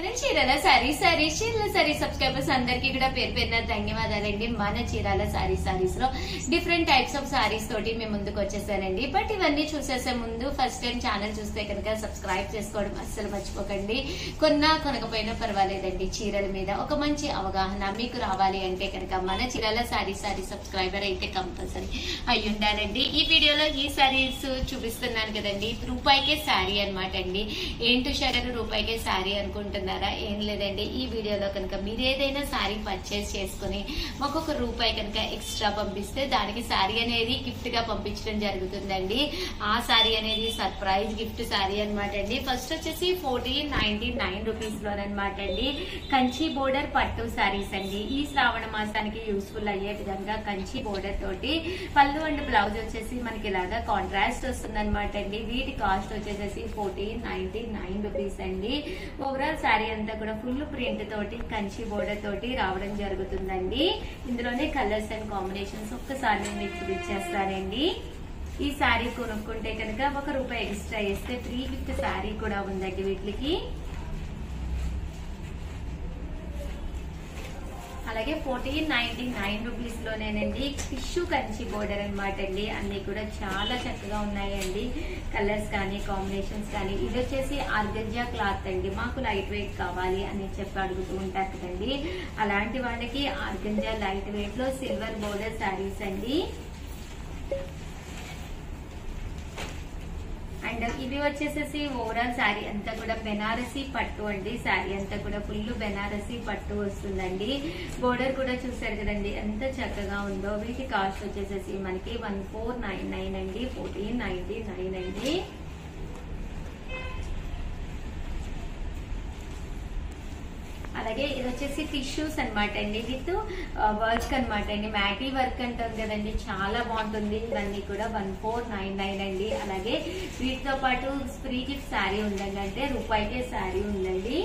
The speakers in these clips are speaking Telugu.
channel Chirala saree saree Chirala saree subscribers అందరికీ కూడా పేరు పేరున ధన్యవాదాలండి మన చీరాల సారీ సారీస్ లో డిఫరెంట్ టైప్స్ ఆఫ్ సారీస్ తోటి మేము ముందుకు వచ్చేసానండి బట్ ఇవన్నీ చూసేసే ముందు ఫస్ట్ టైం ఛానల్ చూస్తే కనుక సబ్స్క్రైబ్ చేసుకోవడం అస్సలు మర్చిపోకండి కొన్నా కొనకపోయినా పర్వాలేదండి చీరల మీద ఒక మంచి అవగాహన మీకు రావాలి అంటే కనుక మన చీరాల సారీ సారీ సబ్స్క్రైబర్ అయితే కంపల్సరీ అయి ఉండాలండి ఈ వీడియోలో ఈ సారీస్ చూపిస్తున్నాను కదండి రూపాయికే శారీ అనమాట అండి ఏంటి షగర్ రూపాయికే శారీ అనుకుంటున్నారా ఏం లేదండి ఈ వీడియోలో కనుక మీరు ఏదైనా శారీ పర్చేస్ చేసుకుని మాకు ఒక రూపాయి కనుక ఎక్స్ట్రా పంపిస్తే దానికి శారీ అనేది గిఫ్ట్ గా పంపించడం జరుగుతుందండి ఆ శారీ అనేది సర్ప్రైజ్ గిఫ్ట్ శారీ అనమాట అండి ఫస్ట్ వచ్చేసి ఫోర్టీన్ నైన్టీ నైన్ రూపీస్ లోనమాట అండి కంచి బోర్డర్ పట్టు శారీస్ అండి ఈ శ్రావణ మాసానికి యూస్ఫుల్ అయ్యే విధంగా కంచి బోర్డర్ తోటి పళ్ళు అండ్ బ్లౌజ్ వచ్చేసి మనకి ఇలాగా కాంట్రాస్ట్ వస్తుంది అనమాట అండి వీటి కాస్ట్ వచ్చేసేసి ఫోర్టీన్ నైన్టీ నైన్ రూపీస్ అండి ఓవరాల్ శారీ అంతా కూడా ఫుల్ ప్రింట్ తోటి కంచి బోర్డర్ తోటి రావడం జరుగుతుందండి ఇందులోనే కలర్స్ అండ్ కాంబినేషన్స్ ఒక్కసారి నేను మీకు చూపించేస్తానండి ఈ శారీ కొనుక్కుంటే కనుక ఒక రూపాయి ఎక్స్ట్రా వేస్తే ఫ్రీ గిఫ్ట్ శారీ కూడా ఉందండి వీటికి అలాగే ఫోర్టీన్ నైన్టీ నైన్ రూపీస్ లోనేనండి టిష్యూ కంచి బోర్డర్ అనమాట అండి అన్ని కూడా చాలా చక్కగా ఉన్నాయండి కలర్స్ కానీ కాంబినేషన్స్ కానీ ఇది వచ్చేసి ఆర్గంజా క్లాత్ అండి మాకు లైట్ వెయిట్ కావాలి అని చెప్పి అడుగుతూ ఉంటారు కదండి అలాంటి వాళ్ళకి ఆర్గంజా లైట్ వెయిట్ లో సిల్వర్ బోర్డర్ శారీస్ అండి అండ్ ఇవి వచ్చేసేసి ఓవరాల్ శారీ అంతా కూడా బెనారసీ పట్టు అండి శారీ అంతా కూడా ఫుల్ బెనారసీ పట్టు వస్తుందండి బోర్డర్ కూడా చూసారు కదండి ఎంత చక్కగా ఉందో వీటి కాస్ట్ వచ్చేసేసి మనకి వన్ ఫోర్ నైన్ నైన్ అండి ఫోర్టీన్ నైన్టీ నైన్ అండి అలాగే ఇది వచ్చేసి టిష్యూస్ అనమాట అండి విత్ వర్క్ అనమాట అండి మ్యాటీ వర్క్ అంటాం కదండి చాలా బాగుంటుంది ఇవన్నీ కూడా వన్ ఫోర్ నైన్ నైన్ అండి అలాగే వీటితో పాటు ఫ్రీ గిఫ్ట్ శారీ ఉందండి అంటే రూపాయికే శారీ ఉందండి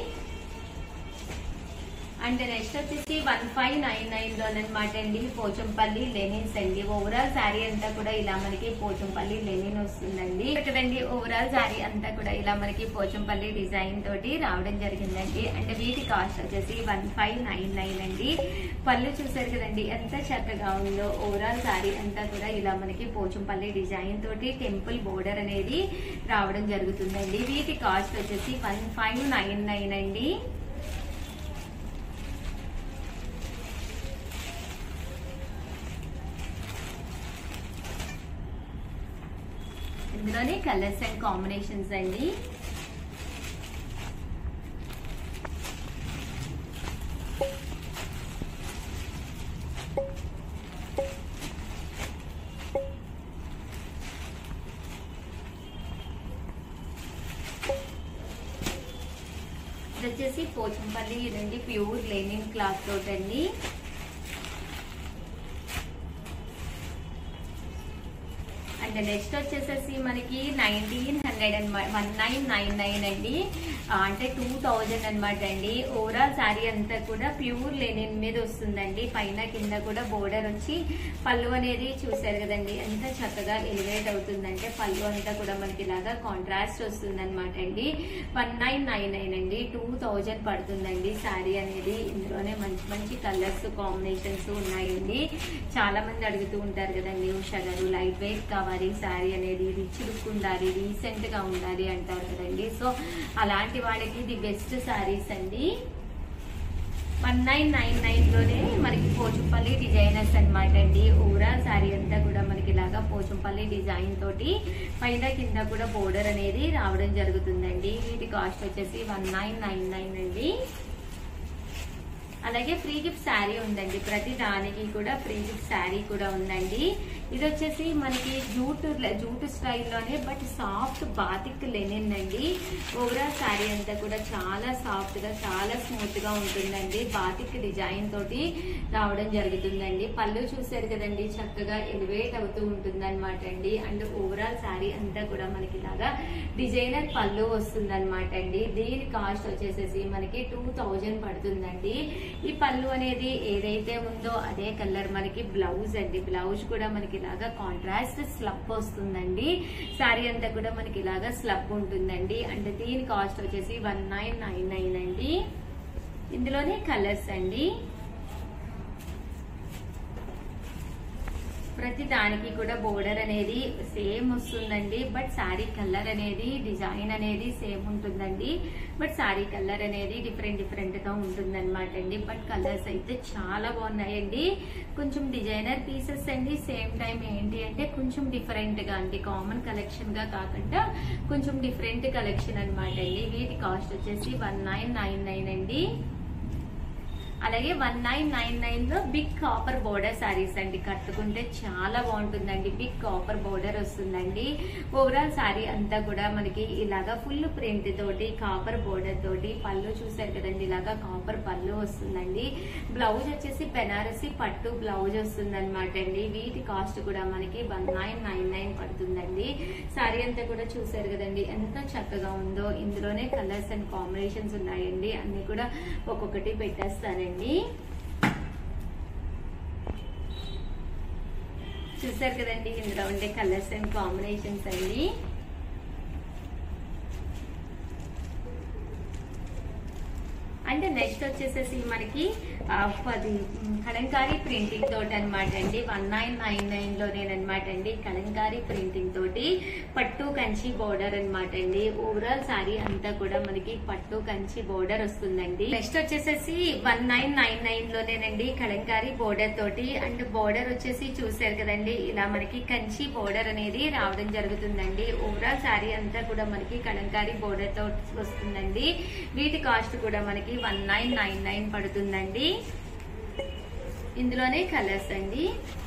అండ్ నెక్స్ట్ వచ్చేసి వన్ ఫైవ్ నైన్ నైన్ లోనమాట అండి పోచంపల్లి లెనిన్స్ అండి ఓవరాల్ శారీ అంతా కూడా ఇలా మనకి పోచంపల్లి లెనిన్ వస్తుందండి కదండి ఓవరాల్ శారీ అంతా కూడా ఇలా మనకి పోచంపల్లి డిజైన్ తోటి రావడం జరిగిందండి అంటే వీటి కాస్ట్ వచ్చేసి వన్ ఫైవ్ నైన్ నైన్ అండి పళ్ళు చూసారు కదండి ఎంత చక్కగా ఉందో ఓవరాల్ శారీ అంతా కూడా ఇలా మనకి పోచంపల్లి డిజైన్ తోటి టెంపుల్ బోర్డర్ అనేది రావడం జరుగుతుందండి వీటి కాస్ట్ వచ్చేసి వన్ ఫైవ్ నైన్ నైన్ అండి ఇందులోనే కలర్స్ అండ్ కాంబినేషన్స్ అండి ఇది వచ్చేసి పోచంపల్లి ఇదండి ప్యూర్ లెనిన్ క్లాత్ తోటి అండి అండ్ నెక్స్ట్ వచ్చేసేసి మనకి నైన్టీన్ హండ్రెడ్ అనమాట వన్ నైన్ నైన్ నైన్ అండి ఆ, అంటే టూ థౌజండ్ అనమాట అండి ఓవరాల్ శారీ అంతా కూడా ప్యూర్ లెనిన్ మీద వస్తుందండి పైన కింద కూడా బోర్డర్ వచ్చి పళ్ళు అనేది చూసారు కదండి ఎంత చక్కగా ఎలివేట్ అవుతుందంటే పళ్ళు అంతా కూడా మనకి ఇలాగా కాంట్రాస్ట్ వస్తుంది అనమాట అండి వన్ నైన్ నైన్ నైన్ అండి టూ థౌజండ్ పడుతుందండి శారీ అనేది ఇందులోనే మంచి మంచి కలర్స్ కాంబినేషన్స్ ఉన్నాయండి చాలా మంది అడుగుతూ ఉంటారు కదండి ఉషా గారు లైట్ వెయిట్ కావాలి శారీ అనేది రిచ్ లుక్ ఉండాలి రీసెంట్ గా ఉండాలి అంటారు కదండి సో అలాంటి వాళ్ళకి ఇది బెస్ట్ శారీస్ అండి వన్ నైన్ నైన్ నైన్ లోనే మనకి పోచంపల్లి డిజైనర్స్ అనమాట అండి ఓవరాల్ శారీ అంతా కూడా మనకి ఇలాగా పోచంపల్లి డిజైన్ తోటి పైన కింద కూడా బోర్డర్ అనేది రావడం జరుగుతుందండి వీటి కాస్ట్ వచ్చేసి వన్ నైన్ నైన్ నైన్ అండి అలాగే ఫ్రీ గిఫ్ట్ శారీ ఉందండి ప్రతి దానికి కూడా ఫ్రీ గిఫ్ట్ శారీ కూడా ఉందండి ఇది వచ్చేసి మనకి జూట్ జూట్ స్టైల్లోనే బట్ సాఫ్ట్ బాతిక్ లెనిన్ అండి ఓవరాల్ శారీ అంతా కూడా చాలా సాఫ్ట్ గా చాలా స్మూత్ గా ఉంటుందండి బాతిక్ డిజైన్ తోటి రావడం జరుగుతుందండి పళ్ళు చూసారు కదండి చక్కగా ఎలివేట్ అవుతూ ఉంటుంది అనమాట అండి అండ్ ఓవరాల్ శారీ అంతా కూడా మనకి ఇలాగా డిజైనర్ పళ్ళు వస్తుంది అనమాట అండి దీని కాస్ట్ వచ్చేసేసి మనకి టూ థౌజండ్ పడుతుందండి ఈ పళ్ళు అనేది ఏదైతే ఉందో అదే కలర్ మనకి బ్లౌజ్ అండి బ్లౌజ్ కూడా మనకి ఇలాగా కాంట్రాస్ట్ స్లబ్ వస్తుందండి శారీ అంతా కూడా మనకి ఇలాగా స్లబ్ ఉంటుందండి అంటే దీని కాస్ట్ వచ్చేసి వన్ నైన్ నైన్ నైన్ అండి ఇందులోనే కలర్స్ అండి ప్రతి దానికి కూడా బోర్డర్ అనేది సేమ్ వస్తుందండి బట్ శారీ కలర్ అనేది డిజైన్ అనేది సేమ్ ఉంటుందండి బట్ శారీ కలర్ అనేది డిఫరెంట్ డిఫరెంట్ గా ఉంటుందన్నమాట అండి బట్ కలర్స్ అయితే చాలా బాగున్నాయండి కొంచెం డిజైనర్ పీసెస్ అండి సేమ్ టైం ఏంటి అంటే కొంచెం డిఫరెంట్ గా అండి కామన్ కలెక్షన్ గా కాకుండా కొంచెం డిఫరెంట్ కలెక్షన్ అన్నమాట అండి వీటి కాస్ట్ వచ్చేసి వన్ నైన్ నైన్ నైన్ అండి అలాగే వన్ నైన్ నైన్ నైన్ లో బిగ్ కాపర్ బోర్డర్ సారీస్ అండి కట్టుకుంటే చాలా బాగుంటుందండి బిగ్ కాపర్ బోర్డర్ వస్తుందండి ఓవరాల్ సారీ అంతా కూడా మనకి ఇలాగా ఫుల్ ప్రింట్ తోటి కాపర్ బోర్డర్ తోటి పళ్ళు చూసారు కదండి ఇలాగా కాపర్ పళ్ళు వస్తుందండి బ్లౌజ్ వచ్చేసి బెనారసి పట్టు బ్లౌజ్ వస్తుంది అనమాట అండి వీటి కాస్ట్ కూడా మనకి వన్ నైన్ నైన్ నైన్ పడుతుందండి సారీ అంతా కూడా చూసారు కదండి ఎంత చక్కగా ఉందో ఇందులోనే కలర్స్ అండ్ కాంబినేషన్స్ ఉన్నాయండి అన్ని కూడా ఒక్కొక్కటి పెట్టేస్తానండి చూసారు కదండి ఇందులో ఉండే కలర్స్ అండ్ కాంబినేషన్స్ అండి అంటే నెక్స్ట్ వచ్చేసేసి మనకి ఆ, పది ఉమ్, కలంకారీ ప్రింటింగ్ తోటి అనమాట అండి వన్ నైన్ నైన్ నైన్ లోనేనమాట అండి కలంకారీ ప్రింటింగ్ తోటి పట్టు కంచి బోర్డర్ అన్నమాట అండి ఓవరాల్ సారీ అంతా కూడా మనకి పట్టు కంచి బోర్డర్ వస్తుందండి నెక్స్ట్ వచ్చేసేసి వన్ నైన్ నైన్ నైన్ లోనేనండి కలంకారీ బోర్డర్ తోటి అండ్ బోర్డర్ వచ్చేసి చూసారు కదండి ఇలా మనకి కంచి బోర్డర్ అనేది రావడం జరుగుతుందండి ఓవరాల్ సారీ అంతా కూడా మనకి కలంకారీ బోర్డర్ తో వస్తుందండి వీటి కాస్ట్ కూడా మనకి వన్ నైన్ నైన్ నైన్ పడుతుందండి ఇందులోనే కలర్స్ అండి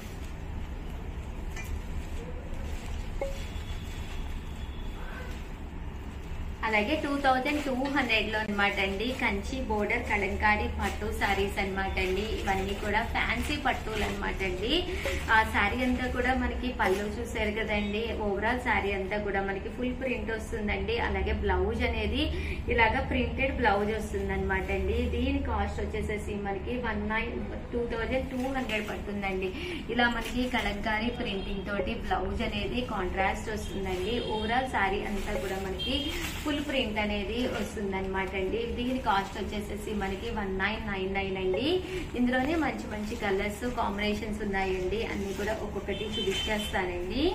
అలాగే టూ థౌజండ్ టూ హండ్రెడ్ లో అనమాట అండి కంచి బోర్డర్ కలంకారీ పట్టు సారీస్ అన్నమాట అండి ఇవన్నీ కూడా ఫ్యాన్సీ పట్టులు అనమాట అండి ఆ శారీ అంతా కూడా మనకి పళ్ళు చూసారు కదండి ఓవరాల్ శారీ అంతా కూడా మనకి ఫుల్ ప్రింట్ వస్తుందండి అలాగే బ్లౌజ్ అనేది ఇలాగా ప్రింటెడ్ బ్లౌజ్ వస్తుంది అనమాట అండి దీని కాస్ట్ వచ్చేసేసి మనకి one nine two thousand two hundred పడుతుందండి ఇలా మనకి కలంకారీ ప్రింటింగ్ తోటి బ్లౌజ్ అనేది కాంట్రాస్ట్ వస్తుందండి ఓవరాల్ శారీ అంతా కూడా మనకి ఫుల్ ప్రింట్ అనేది వస్తుంది అనమాట అండి దీని కాస్ట్ వచ్చేసేసి మనకి వన్ నైన్ నైన్ నైన్ అండి ఇందులోనే మంచి మంచి కలర్స్ కాంబినేషన్స్ ఉన్నాయండి అన్ని కూడా ఒక్కొక్కటి చూపించేస్తానండి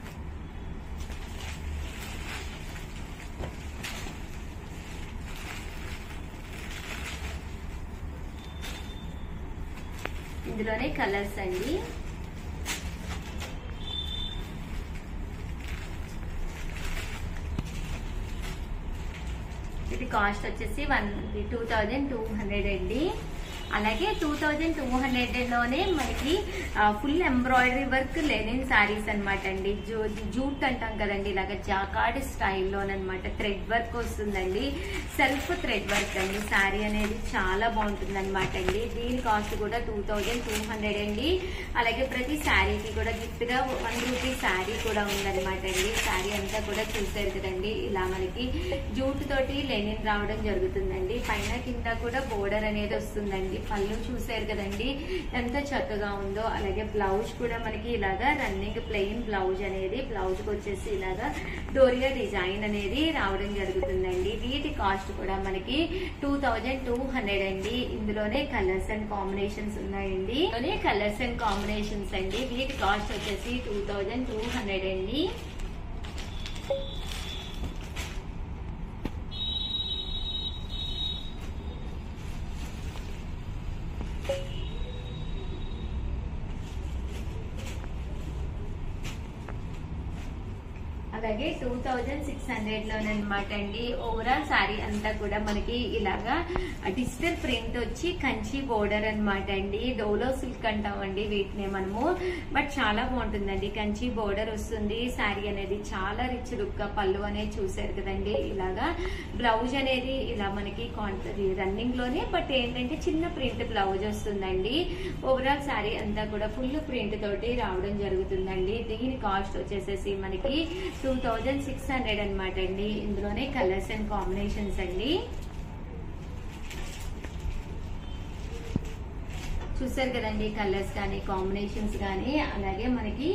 ఇందులోనే కలర్స్ అండి ఇది కాస్ట్ వచ్చేసి one two thousand two hundred అండి అలాగే టూ థౌజండ్ టూ హండ్రెడ్ లోనే మనకి full embroidery work linen sarees అనమాట అండి జూ జూట్ అంటాం కదండి ఇలాగ జాకాడ్ స్టైల్లోనమాట థ్రెడ్ వర్క్ వస్తుందండి సెల్ఫ్ థ్రెడ్ వర్క్ అండి సారీ అనేది చాలా బాగుంటుంది అనమాట అండి దీని కాస్ట్ కూడా టూ థౌజండ్ టూ హండ్రెడ్ అండి అలాగే ప్రతి శారీకి కూడా గిఫ్ట్ గా వన్ రూపీ శారీ కూడా ఉందన్నమాట అండి శారీ అంతా కూడా చూసారు కదండి ఇలా మనకి జూట్ తోటి లెనిన్ రావడం జరుగుతుందండి పైన కింద కూడా బోర్డర్ అనేది వస్తుందండి పళ్ళు చూసారు కదండి ఎంత చక్కగా ఉందో అలాగే బ్లౌజ్ కూడా మనకి ఇలాగా రన్నింగ్ ప్లెయిన్ బ్లౌజ్ అనేది బ్లౌజ్ కి వచ్చేసి ఇలాగా డోరియా డిజైన్ అనేది రావడం జరుగుతుందండి వీటి కాస్ట్ కూడా మనకి టూ థౌజండ్ టూ హండ్రెడ్ అండి ఇందులోనే కలర్స్ అండ్ కాంబినేషన్స్ ఉన్నాయండి ఇందులోనే కలర్స్ అండ్ కాంబినేషన్స్ అండి వీటి కాస్ట్ వచ్చేసి టూ థౌజండ్ టూ హండ్రెడ్ అండి అలాగే టూ థౌజండ్ సిక్స్ హండ్రెడ్ లోనమాట అండి ఓవరాల్ సారీ అంతా కూడా మనకి ఇలాగా డిజిటల్ ప్రింట్ వచ్చి కంచి బోర్డర్ అన్నమాట అండి డోలో సిల్క్ అంటామండి వీటిని మనము బట్ చాలా బాగుంటుందండి కంచి బోర్డర్ వస్తుంది శారీ అనేది చాలా రిచ్ లుక్ గా పళ్ళు అనేది చూసారు కదండి ఇలాగా బ్లౌజ్ అనేది ఇలా మనకి రన్నింగ్ లోనే బట్ ఏంటంటే చిన్న ప్రింట్ బ్లౌజ్ వస్తుందండి ఓవరాల్ శారీ అంతా కూడా ఫుల్ ప్రింట్ తోటి రావడం జరుగుతుందండి దీని కాస్ట్ వచ్చేసేసి మనకి టూ థౌజండ్ సిక్స్ హండ్రెడ్ అనమాట అండి ఇందులోనే కలర్స్ అండ్ కాంబినేషన్స్ అండి చూసారు కదండి కలర్స్ కానీ కాంబినేషన్స్ కానీ అలాగే మనకి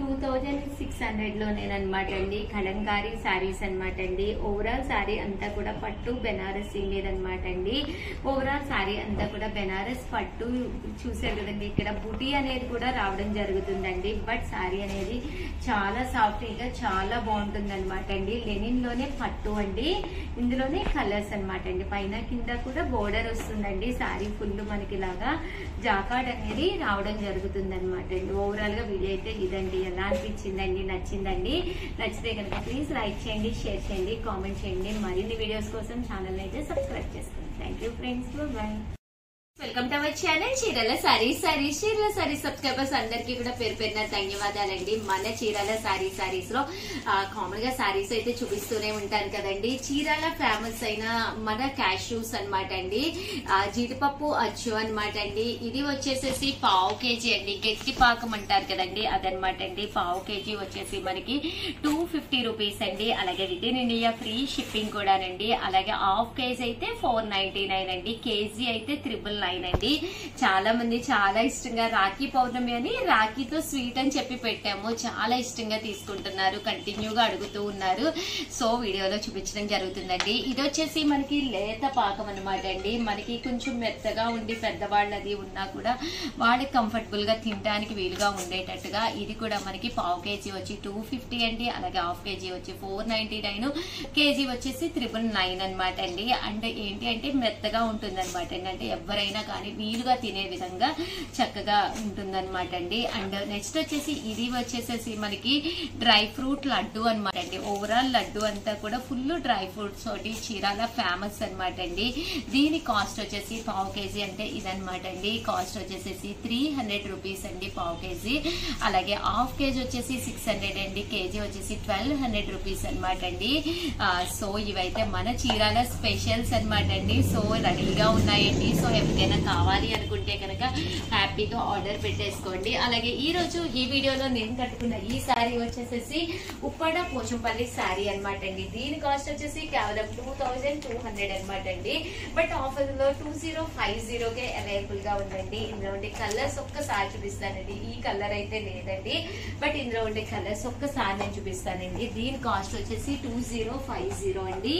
టూ థౌజండ్ సిక్స్ హండ్రెడ్ లోనేనమాట అండి కలంకారీ శారీస్ అనమాట అండి ఓవరాల్ శారీ అంతా కూడా పట్టు బెనారస్ మీద అనమాట అండి ఓవరాల్ శారీ అంతా కూడా బెనారస్ పట్టు చూసారు కదండి ఇక్కడ బుటీ అనేది కూడా రావడం జరుగుతుందండి బట్ శారీ అనేది చాలా సాఫ్ట్గా చాలా బాగుంటుంది అనమాట అండి లెనిన్ లోనే పట్టు అండి ఇందులోనే కలర్స్ అనమాట అండి పైన కింద కూడా బోర్డర్ వస్తుందండి శారీ ఫుల్ మనకి ఇలాగా జాకాడ్ అనేది రావడం జరుగుతుంది అనమాట అండి ఓవరాల్ గా వీడియో అయితే ఇదండి ఎలా అనిపించిందండి నచ్చిందండి నచ్చితే కనుక ప్లీజ్ లైక్ చేయండి షేర్ చేయండి కామెంట్ చేయండి మరిన్ని వీడియోస్ కోసం ఛానల్ అయితే సబ్స్క్రైబ్ చేసుకోండి thank you friends bye welcome to our channel చీరల సారీస్ సారీస్ చీరల సారీస్ సబ్స్క్రైబర్స్ అందరికీ కూడా పేరు పేరున ధన్యవాదాలండి మన చీరాల సారీ సారీస్ లో కామన్ గా సారీస్ అయితే చూపిస్తూనే ఉంటాను కదండి చీరాల ఫేమస్ అయిన మన క్యాష్యూస్ అనమాట అండి ఆ, జీడిపప్పు అచ్చు అనమాట అండి ఇది వచ్చేసేసి పావు కేజీ అండి గట్టి పాకం అంటారు కదండి అదనమాట అండి పావు కేజీ వచ్చేసి మనకి టూ ఫిఫ్టీ రూపీస్ అండి అలాగే with in India free shipping కూడానండి అలాగే హాఫ్ కేజీ అయితే ఫోర్ నైన్టీ నైన్ అండి కేజీ అయితే త్రిబుల్ నైన్ అండి చాలా మంది చాలా ఇష్టంగా రాఖీ పౌర్ణమి అని రాఖీతో స్వీట్ అని చెప్పి పెట్టాము చాలా ఇష్టంగా తీసుకుంటున్నారు కంటిన్యూగా అడుగుతూ ఉన్నారు సో వీడియోలో చూపించడం జరుగుతుందండి ఇది వచ్చేసి మనకి లేత పాకం అనమాట అండి మనకి కొంచెం మెత్తగా ఉండి పెద్దవాళ్ళది ఉన్నా కూడా వాళ్ళకి కంఫర్టబుల్ గా తినడానికి వీలుగా ఉండేటట్టుగా ఇది కూడా మనకి పావు కేజీ వచ్చి టూ ఫిఫ్టీ అండి అలాగే హాఫ్ కేజీ వచ్చి ఫోర్ నైన్టీ నైన్ కేజీ వచ్చేసి త్రిబుల్ నైన్ అనమాట అండి అండ్ ఏంటి అంటే మెత్తగా ఉంటుంది అనమాట అండి అంటే ఎవరైనా కానీ వీలుగా తినే విధంగా చక్కగా ఉంటుందన్నమాట అండి అండ్ నెక్స్ట్ వచ్చేసి ఇది వచ్చేసేసి మనకి డ్రై ఫ్రూట్ లడ్డు అనమాట అండి ఓవరాల్ లడ్డు అంతా కూడా ఫుల్ డ్రై ఫ్రూట్స్ తోటి చీరాల ఫేమస్ అనమాట అండి దీని కాస్ట్ వచ్చేసి పావు కేజీ అంటే ఇదనమాట అండి కాస్ట్ వచ్చేసేసి త్రీ హండ్రెడ్ రూపీస్ అండి పావు కేజీ అలాగే హాఫ్ కేజీ వచ్చేసి సిక్స్ హండ్రెడ్ అండి కేజీ వచ్చేసి ట్వెల్వ్ హండ్రెడ్ రూపీస్ అనమాట అండి ఆ, సో ఇవైతే మన చీరాల స్పెషల్స్ అనమాట అండి సో రెడీగా ఉన్నాయండి సో ఎవరికైనా కావాలి అనుకుంటే కనుక హ్యాపీగా ఆర్డర్ పెట్టేసుకోండి అలాగే ఈ రోజు ఈ వీడియోలో నేను కట్టుకున్న ఈ శారీ వచ్చేసేసి ఉప్పాడ పోచంపల్లి శారీ అనమాట అండి దీని కాస్ట్ వచ్చేసి కేవలం టూ థౌజండ్ టూ హండ్రెడ్ అనమాట అండి బట్ ఆఫర్ లో టూ జీరో ఫైవ్ జీరోకే అవైలబుల్ గా ఉందండి ఇందులో ఉండే కలర్స్ ఒక్కసారి చూపిస్తానండి ఈ కలర్ అయితే లేదండి బట్ ఇందులో ఉండే కలర్స్ ఒక్కసారి నేను చూపిస్తానండి దీని కాస్ట్ వచ్చేసి టూ జీరో ఫైవ్ జీరో అండి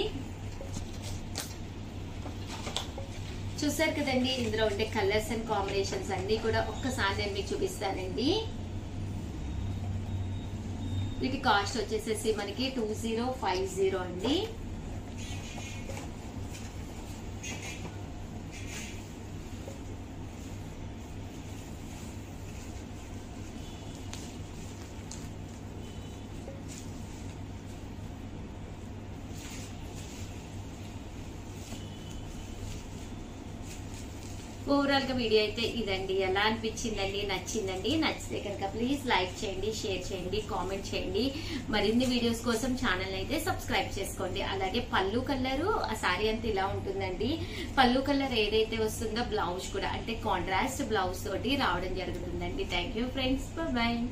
చూసారు కదండి ఇందులో ఉండే కలర్స్ అండ్ కాంబినేషన్స్ అన్ని కూడా ఒక్కసారి నేను మీకు చూపిస్తానండి వీటి కాస్ట్ వచ్చేసేసి మనకి టూ జీరో ఫైవ్ జీరో అండి ఓవరాల్ గా వీడియో అయితే ఇదండి ఎలా అనిపించిందండి నచ్చిందండి నచ్చితే కనుక ప్లీజ్ లైక్ చేయండి షేర్ చేయండి కామెంట్ చేయండి మరిన్ని వీడియోస్ కోసం ఛానల్ అయితే సబ్స్క్రైబ్ చేసుకోండి అలాగే పళ్ళు కలర్ ఆ సారీ అంతా ఇలా ఉంటుందండి పళ్ళు కలర్ ఏదైతే వస్తుందో బ్లౌజ్ కూడా అంటే కాంట్రాస్ట్ బ్లౌజ్ తోటి రావడం జరుగుతుందండి థ్యాంక్ యూ ఫ్రెండ్స్ బాయ్